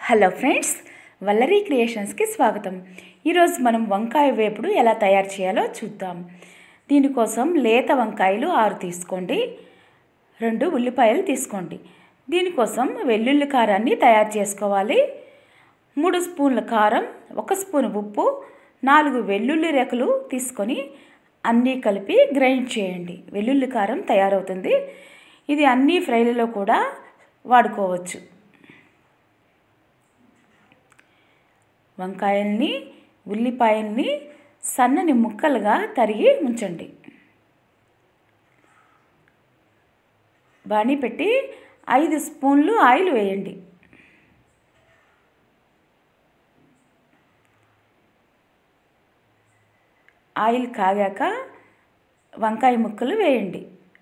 hello friends Vallari క్రియేషన్స్కి స్వాగతం ఈరోజు మనం వంకాయ వేపుడు ఎలా తయారు చేయాలో చూద్దాం దీనికోసం లేత వంకాయలు ఆరు తీసుకోండి రెండు ఉల్లిపాయలు తీసుకోండి దీనికోసం వెల్లుల్లి కారాన్ని తయారు చేసుకోవాలి మూడు స్పూన్ల కారం ఒక స్పూన్ ఉప్పు నాలుగు వెల్లుల్లి రెక్కలు తీసుకొని అన్నీ కలిపి గ్రైండ్ చేయండి వెల్లుల్లి కారం తయారవుతుంది ఇది అన్ని ఫ్రైలలో కూడా వాడుకోవచ్చు వంకాయల్ని ఉల్లిపాయల్ని సన్నని ముక్కలుగా తరిగి ఉంచండి బాణీ పెట్టి ఐదు స్పూన్లు ఆయిల్ వేయండి ఆయిల్ కాగాక వంకాయ ముక్కలు వేయండి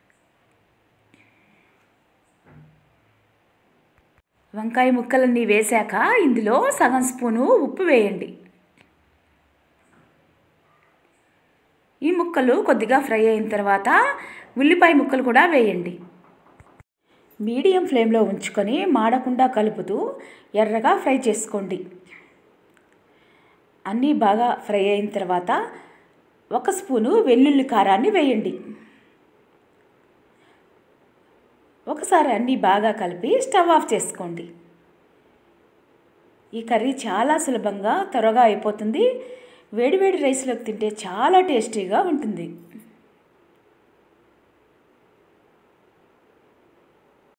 వంకాయ ముక్కలన్నీ వేశాక ఇందులో సగం స్పూను ఉప్పు వేయండి ఈ ముక్కలు కొద్దిగా ఫ్రై అయిన తర్వాత ఉల్లిపాయ ముక్కలు కూడా వేయండి మీడియం ఫ్లేమ్లో ఉంచుకొని మాడకుండా కలుపుతూ ఎర్రగా ఫ్రై చేసుకోండి అన్నీ బాగా ఫ్రై అయిన తర్వాత ఒక స్పూను వెల్లుల్లి కారాన్ని వేయండి ఒకసారి అన్నీ బాగా కలిపి స్టవ్ ఆఫ్ చేసుకోండి ఈ కర్రీ చాలా సులభంగా త్వరగా అయిపోతుంది వేడివేడి రైస్లోకి తింటే చాలా టేస్టీగా ఉంటుంది